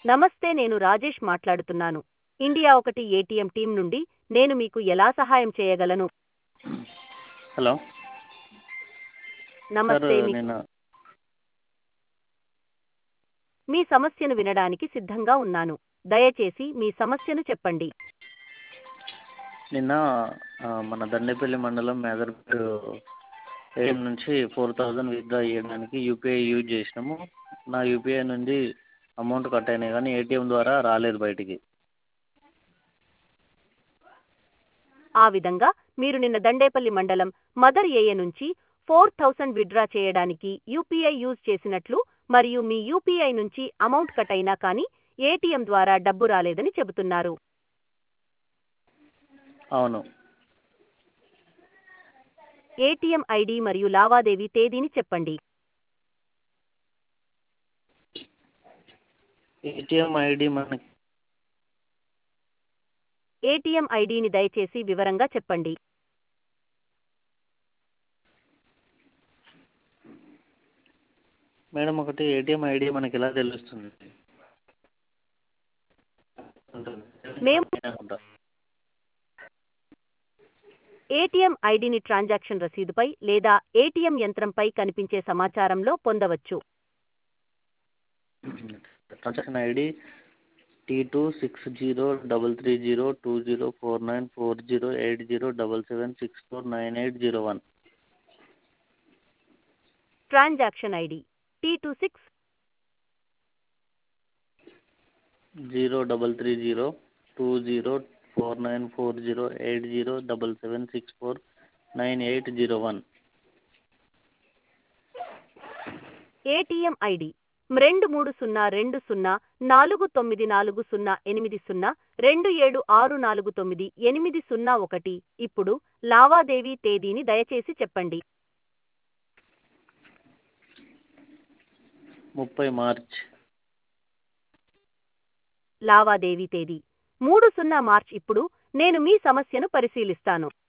నమస్తే నేను రాజేష్ మాట్లాడుతున్నాను ఇండియా ఒకటి ఏటీఎం టీం నుండి నేను మీకు ఎలా సహాయం చేయగలను హలో సార్ నమస్తే మీ- నేను మీ సమస్యను వినడానికి సిద్ధంగా ఉన్నాను దయచేసి మీ సమస్యను చెప్పండి నిన్న ఆ, మన దండేపల్లి మండలం మేదర్పేట ఏటీఎం నుంచి ఫోర్ థౌజండ్ విత్డ్రా చేయడానికి యూపీఐ యూజ్ చేసినాము నా యూపీఐ నుండి అమౌంట్ కట్ అయినాయి కానీ ఏటీఎం ద్వారా రాలేదు బయటికి ఆ విధంగా మీరు నిన్న దండేపల్లి మండలం మదర్ ఏఏ నుంచి ఫోర్ థౌసండ్ విత్డ్రా చేయడానికి యూపీఐ యూజ్ చేసినట్లు మరియు మీ యూపీఐ నుంచి అమౌంట్ కట్ అయినా కానీ ఏటీఎం ద్వారా డబ్బు రాలేదని చెబుతున్నారు అవును ఏటీఎం ఐడి మరియు లావాదేవీ తేదీని చెప్పండి ఏటీఎం ఐడి మనకి ఏటీఎం ఐడిని దయచేసి వివరంగా చెప్పండి మేడం ఒకటి ఏటీఎం ఐడి మనకి ఎలా తెలుస్తుంది మేము ఏటీఎం ఐడిని ట్రాన్సాక్షన్ రసీదుపై లేదా ఏటీఎం యంత్రంపై కనిపించే సమాచారంలో పొందవచ్చు transaction ID T two six zero double three zero two zero four nine four zero eight zero double seven six four nine eight zero one transaction ID T two six zero double three zero two zero four nine four zero eight zero double seven six four nine eight zero one ATM ID రెండు మూడు సున్నా రెండు సున్నా నాలుగు తొమ్మిది నాలుగు సున్నా ఎనిమిది సున్నా రెండు ఏడు ఆరు నాలుగు తొమ్మిది ఎనిమిది సున్నా ఒకటి ఇప్పుడు లావాదేవీ తేదీని దయచేసి చెప్పండి ముప్పై మార్చ్ లావాదేవీ తేదీ మూడు సున్నా మార్చ్ ఇప్పుడు నేను మీ సమస్యను పరిశీలిస్తాను